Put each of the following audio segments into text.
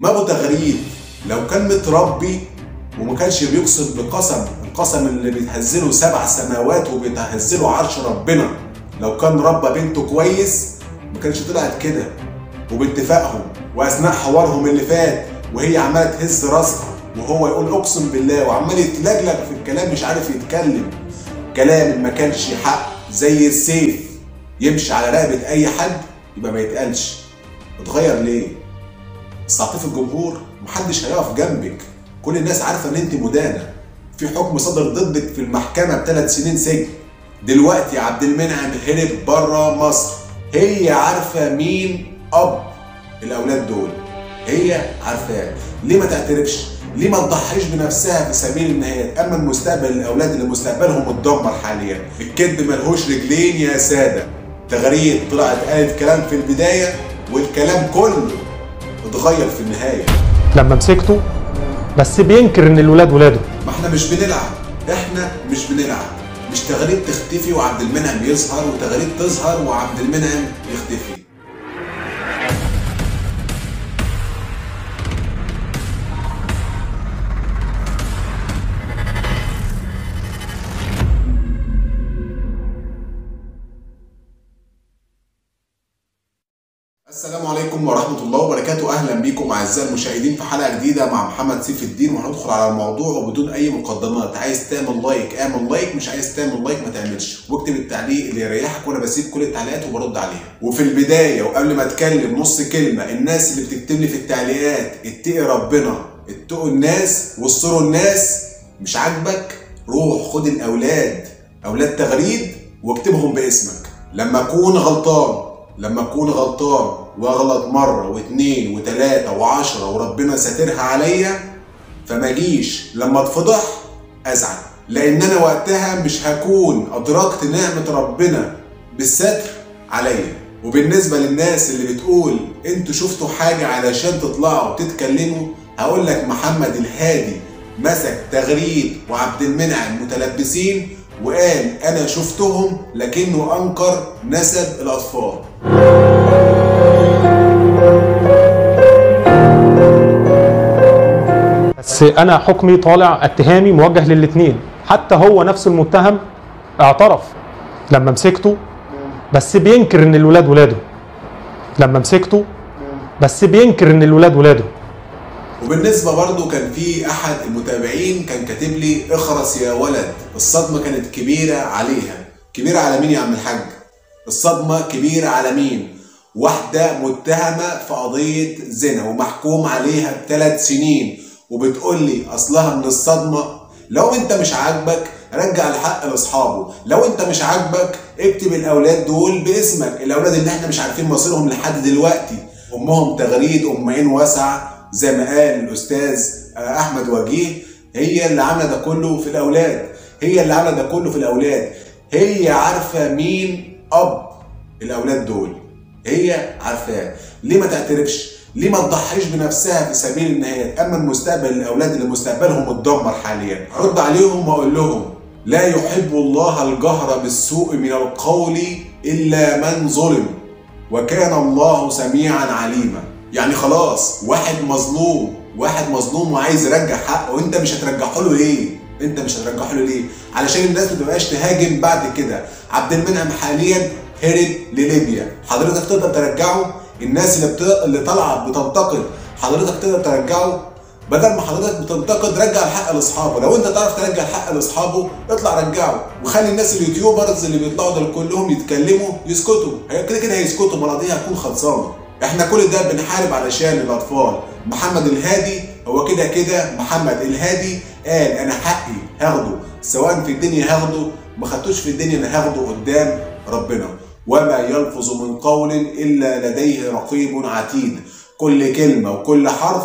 ما ابو تغريد لو كان متربي وما كانش بيقسم بقسم القسم اللي بيتهزله سبع سماوات وبيتهزله عرش ربنا لو كان ربى بنته كويس ما كانش طلعت كده وباتفاقهم واثناء حوارهم اللي فات وهي عماله تهز راسها وهو يقول اقسم بالله وعمال يتلجلج في الكلام مش عارف يتكلم كلام ما كانش حق زي السيف يمشي على رقبه اي حد يبقى ما يتقالش اتغير ليه؟ استعطف الجمهور محدش هيقف جنبك كل الناس عارفه ان انت مدانه في حكم صدر ضدك في المحكمه بثلاث سنين سجن دلوقتي عبد المنعم هرب بره مصر هي عارفه مين اب الاولاد دول هي عارفاه ليه ما تعترفش ليه ما تضحيش بنفسها في سبيل ان هي تامن مستقبل الاولاد اللي مستقبلهم متدمر حاليا الكذب ملهوش رجلين يا ساده تغريد طلعت قالت كلام في البدايه والكلام كله اتغير في النهايه لما مسكته بس بينكر ان الولاد ولاده ما احنا مش بنلعب احنا مش بنلعب مش تغريد تختفي وعبد المنعم يظهر وتغريد تظهر وعبد المنعم يختفي السلام عليكم ورحمة الله وبركاته أهلا بكم أعزائي المشاهدين في حلقة جديدة مع محمد سيف الدين وهندخل على الموضوع وبدون أي مقدمات عايز تعمل لايك اعمل لايك مش عايز تعمل لايك ما تعملش واكتب التعليق اللي يريحك وأنا بسيب كل التعليقات وبرد عليها وفي البداية وقبل ما أتكلم نص كلمة الناس اللي بتكتب لي في التعليقات اتقي ربنا اتقوا الناس واستروا الناس مش عاجبك روح خد الأولاد أولاد تغريد واكتبهم باسمك لما أكون غلطان لما اكون غلطان واغلط مره واثنين وثلاثه وعشره وربنا ساترها عليا فما اجيش لما اتفضح ازعل لان انا وقتها مش هكون ادركت نعمه ربنا بالستر عليا وبالنسبه للناس اللي بتقول انتوا شفتوا حاجه علشان تطلعوا تتكلموا هقول لك محمد الهادي مسك تغريد وعبد المنعم متلبسين وقال انا شفتهم لكنه انكر نسب الاطفال بس انا حكمي طالع اتهامي موجه للاثنين حتى هو نفس المتهم اعترف لما مسكته بس بينكر ان الولاد ولاده لما مسكته بس بينكر ان الولاد ولاده وبالنسبة برضو كان في أحد المتابعين كان كاتب لي اخرس يا ولد الصدمة كانت كبيرة عليها كبيرة على مين يا عم الحاج؟ الصدمة كبيرة على مين؟ واحدة متهمة في قضية زنا ومحكوم عليها بثلاث سنين وبتقول لي أصلها من الصدمة لو أنت مش عاجبك رجع الحق لاصحابه لو انت مش عاجبك اكتب الاولاد دول باسمك الاولاد اللي احنا مش عارفين مصيرهم لحد دلوقتي امهم تغريد ام عين واسعه زي ما قال الاستاذ احمد وجيه هي اللي عامله ده كله في الاولاد هي اللي عامله ده كله في الاولاد هي عارفه مين اب الاولاد دول هي عارفاه ليه ما تعترفش ليه ما تضحيش بنفسها في سبيل ان هي تامن مستقبل الاولاد اللي مستقبلهم متدمر حاليا ارد عليهم واقول لهم لا يحب الله الجهر بالسوء من القول الا من ظلم وكان الله سميعا عليما يعني خلاص واحد مظلوم واحد مظلوم وعايز يرجع حقه وانت مش هترجعه له ليه انت مش هترجعه له ليه علشان الناس ما تبقاش تهاجم بعد كده عبد المنعم حاليا هرب لليبيا حضرتك تقدر ترجعه الناس اللي بت... اللي طالعه بتنتقد حضرتك تقدر ترجعه بدل ما حضرتك بتنتقد رجع الحق لاصحابه لو انت تعرف ترجع الحق لاصحابه اطلع رجعه وخلي الناس اليوتيوبرز اللي بيطلعوا دول كلهم يتكلموا يسكتوا هي كده كده هيسكتوا ما القضيه هتكون خلصانه احنا كل ده بنحارب علشان الاطفال محمد الهادي هو كده كده محمد الهادي قال انا حقي هاخده سواء في الدنيا هاخده ما خدتوش في الدنيا انا هاخده قدام ربنا وما يلفظ من قول الا لديه رقيب عتيد كل كلمه وكل حرف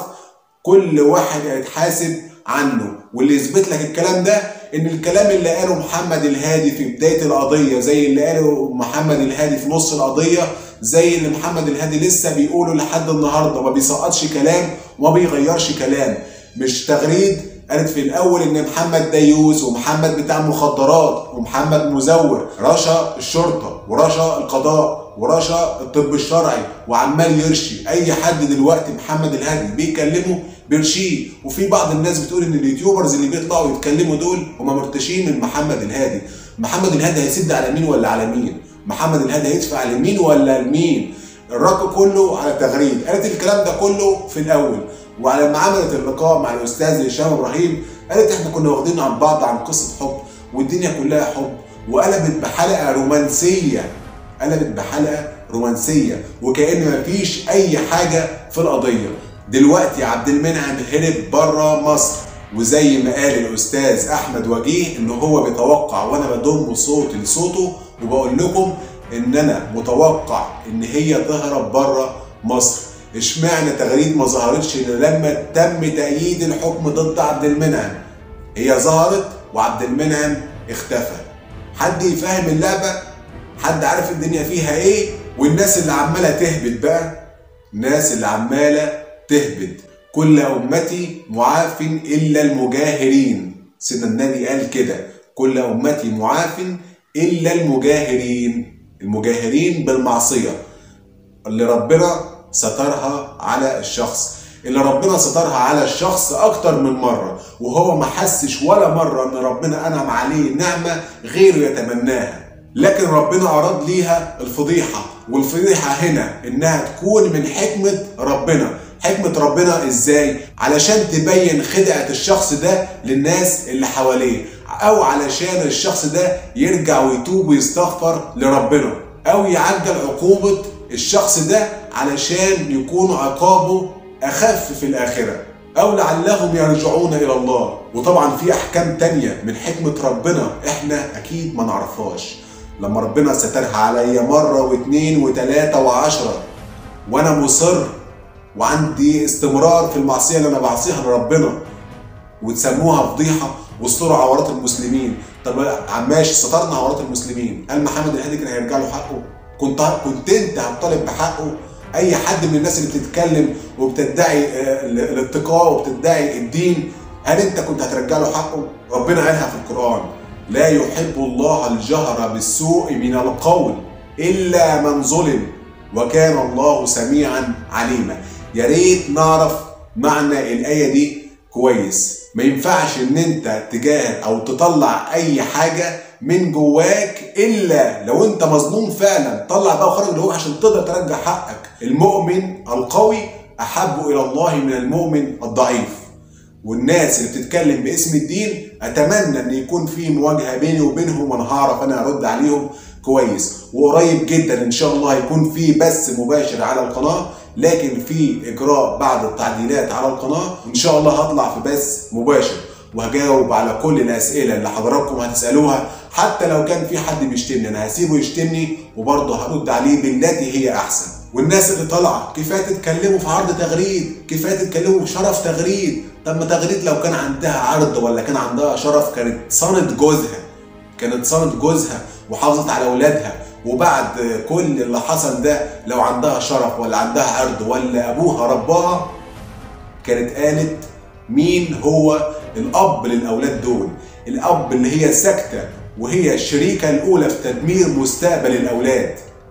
كل واحد هيتحاسب عنه واللي يثبت لك الكلام ده ان الكلام اللي قاله محمد الهادي في بدايه القضيه زي اللي قاله محمد الهادي في نص القضيه زي اللي محمد الهادي لسه بيقوله لحد النهارده ما بيسقطش كلام وما بيغيرش كلام مش تغريد قالت في الاول ان محمد ديوس ومحمد بتاع مخدرات ومحمد مزور رشا الشرطه ورشا القضاء ورشا الطب الشرعي وعمال يرشي اي حد دلوقتي محمد الهادي بيكلمه بيرشيه وفي بعض الناس بتقول ان اليوتيوبرز اللي بيطلعوا يتكلموا دول هم مرتشين من محمد الهادي محمد الهادي هيسد على مين ولا على مين محمد الهادي هيدفع لمين ولا لمين الرق كله على تغريد قالت الكلام ده كله في الاول وعلى ما عملت اللقاء مع الاستاذ هشام ابراهيم قالت احنا كنا واخدين عن بعض عن قصه حب والدنيا كلها حب وقلبت بحلقه رومانسيه قلبت بحلقه رومانسيه وكأن مفيش اي حاجه في القضيه دلوقتي عبد المنعم هرب بره مصر وزي ما قال الاستاذ احمد وجيه ان هو بيتوقع وانا بضم صوتي لصوته وبقول لكم ان انا متوقع ان هي تهرب بره مصر اشمعنى تغريد ما ظهرتش الا لما تم تأييد الحكم ضد عبد المنعم هي ظهرت وعبد المنعم اختفى حد يفهم اللعبة حد عارف الدنيا فيها ايه والناس اللي عمالة تهبط بقى الناس اللي عمالة تهبط كل أمتي معاف إلا المجاهرين سيدنا النبي قال كده كل أمتي معاف إلا المجاهرين المجاهرين بالمعصية اللي ربنا سترها على الشخص اللي ربنا سترها على الشخص اكتر من مره وهو ما حسش ولا مره ان ربنا انعم عليه نعمه غيره يتمناها لكن ربنا اراد ليها الفضيحه والفضيحه هنا انها تكون من حكمه ربنا حكمة ربنا ازاي؟ علشان تبين خدعة الشخص ده للناس اللي حواليه او علشان الشخص ده يرجع ويتوب ويستغفر لربنا او يعجل عقوبة الشخص ده علشان يكون عقابه اخف في الاخره او لعلهم يرجعون الى الله وطبعا في احكام تانية من حكمة ربنا احنا اكيد ما نعرفهاش لما ربنا سترها عليا مرة واثنين وثلاثة وعشرة وانا مصر وعندي استمرار في المعصية اللي انا بعصيها لربنا وتسموها فضيحة واستروا عورات المسلمين طب عماش سترنا عورات المسلمين هل محمد الهادي كان هيرجع له حقه كنت كنت انت هتطالب بحقه اي حد من الناس اللي بتتكلم وبتدعي الاتقاء وبتدعي الدين هل انت كنت هترجع له حقه ربنا قالها في القران لا يحب الله الجهر بالسوء من القول الا من ظلم وكان الله سميعا عليما يا ريت نعرف معنى الايه دي كويس ما ينفعش ان انت تجاهد او تطلع اي حاجه من جواك الا لو انت مظلوم فعلا طلع بقى وخرج اللي هو عشان تقدر ترجع حقك المؤمن القوي احب الى الله من المؤمن الضعيف والناس اللي بتتكلم باسم الدين اتمنى ان يكون في مواجهه بيني وبينهم وانا هعرف انا ارد عليهم كويس وقريب جدا ان شاء الله هيكون في بث مباشر على القناه لكن في اجراء بعض التعديلات على القناه وان شاء الله هطلع في بث مباشر وهجاوب على كل الاسئله اللي حضراتكم هتسالوها حتى لو كان في حد بيشتمني انا هسيبه يشتمني وبرضه هرد عليه بالتي هي احسن والناس اللي طالعه كفايه تتكلموا في عرض تغريد كفايه تتكلموا في شرف تغريد طب ما تغريد لو كان عندها عرض ولا كان عندها شرف كانت صانت جوزها كانت صانت جوزها وحافظت على اولادها وبعد كل اللي حصل ده لو عندها شرف ولا عندها عرض ولا ابوها رباها كانت قالت مين هو الاب للاولاد دول الاب اللي هي ساكته وهي الشريكه الاولى في تدمير مستقبل الاولاد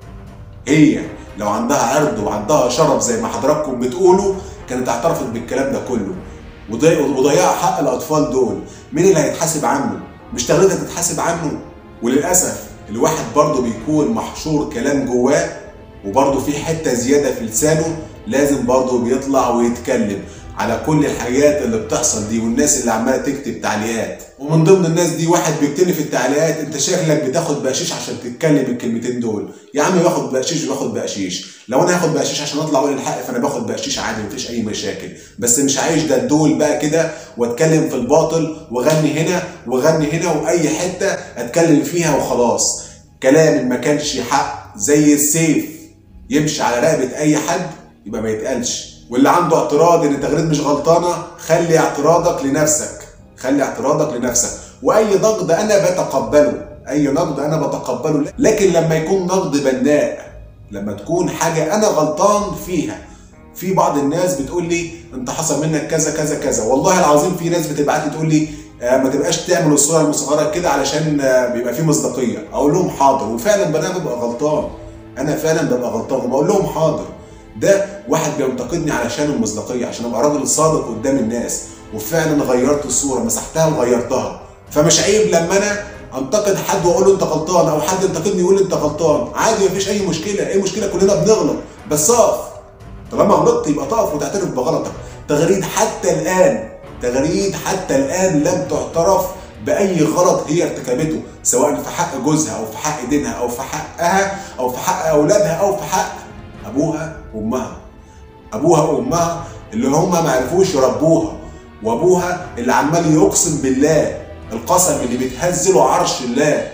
هي لو عندها عرض وعندها شرف زي ما حضراتكم بتقولوا كانت اعترفت بالكلام ده كله وضياع حق الاطفال دول مين اللي هيتحاسب عنه مش تغريده تتحاسب عنه وللاسف الواحد برضه بيكون محشور كلام جواه وبرضه في حته زياده في لسانه لازم برضه بيطلع ويتكلم على كل الحاجات اللي بتحصل دي والناس اللي عماله تكتب تعليقات ومن ضمن الناس دي واحد بيكتب في التعليقات انت شكلك بتاخد بقشيش عشان تتكلم الكلمتين دول يا عم باخد بقشيش باخد بقشيش لو انا هاخد بقشيش عشان اطلع اقول الحق فانا باخد بقشيش عادي مفيش اي مشاكل بس مش عايش ده الدول بقى كده واتكلم في الباطل واغني هنا واغني هنا واي حته اتكلم فيها وخلاص كلام ما كانش حق زي السيف يمشي على رقبه اي حد يبقى ما يتقالش واللي عنده اعتراض ان تغريد مش غلطانه خلي اعتراضك لنفسك خلي اعتراضك لنفسك واي نقد انا بتقبله اي نقد انا بتقبله لكن لما يكون نقد بناء لما تكون حاجه انا غلطان فيها في بعض الناس بتقول لي انت حصل منك كذا كذا كذا والله العظيم في ناس بتبعت لي تقول لي آه، ما تبقاش تعمل الصوره المصغره كده علشان آه، بيبقى فيه مصداقيه اقول لهم حاضر وفعلا انا ببقى غلطان انا فعلا ببقى غلطان وبقول لهم حاضر ده واحد بينتقدني علشان المصداقيه عشان ابقى راجل صادق قدام الناس وفعلا غيرت الصوره مسحتها وغيرتها فمش عيب لما انا انتقد حد واقول له انت غلطان او حد ينتقدني يقول لي انت غلطان عادي مفيش اي مشكله ايه مشكله كلنا بنغلط بس اقف طالما غلطت يبقى تقف وتعترف بغلطك تغريد حتى الان تغريد حتى الان لم تعترف باي غلط هي ارتكبته سواء في حق جوزها او في حق دينها او في حقها او في حق اولادها او في حق ابوها وامها ابوها وامها اللي هم ما عرفوش يربوها وابوها اللي عمال يقسم بالله القسم اللي بيتهز له عرش الله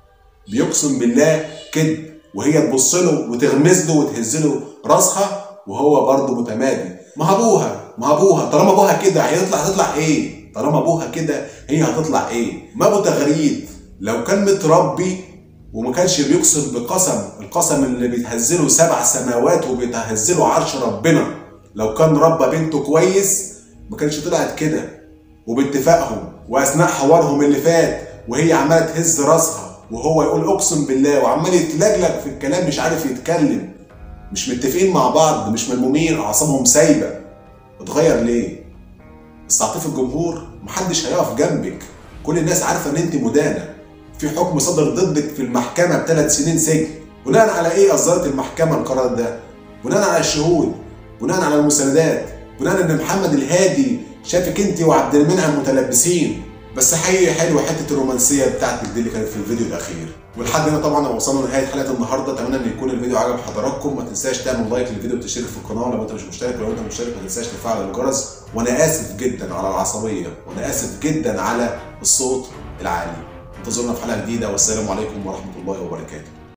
بيقسم بالله كذب وهي تبص له وتغمز له وتهز له راسها وهو برضه متمادي ما ابوها ما ابوها طالما ابوها كده هيطلع هتطلع ايه طالما ابوها كده هي هتطلع ايه ما ابو تغريد لو كان متربي وما كانش بيقسم بقسم القسم اللي بيتهزله سبع سماوات وبيتهزله عرش ربنا لو كان ربى بنته كويس ما كانش طلعت كده وباتفاقهم واثناء حوارهم اللي فات وهي عماله تهز راسها وهو يقول اقسم بالله وعمال يتلجلج في الكلام مش عارف يتكلم مش متفقين مع بعض مش ملمومين اعصابهم سايبه اتغير ليه؟ استعطف الجمهور محدش هيقف جنبك كل الناس عارفه ان انت مدانه في حكم صدر ضدك في المحكمه بثلاث سنين سجن بناء على ايه اصدرت المحكمه القرار ده؟ بناء على الشهود بناء على المساندات بناء ان محمد الهادي شافك انت وعبد المنعم متلبسين بس حقيقي حلوه حته الرومانسيه بتاعتك دي اللي كانت في الفيديو الاخير ولحد هنا طبعا وصلنا لنهايه حلقه النهارده اتمنى ان يكون الفيديو عجب حضراتكم ما تنساش تعمل لايك للفيديو وتشترك في القناه لو انت مش مشترك لو انت مشترك ما تنساش تفعل الجرس وانا اسف جدا على العصبيه وانا اسف جدا على الصوت العالي انتظرونا في حلقه جديده والسلام عليكم ورحمه الله وبركاته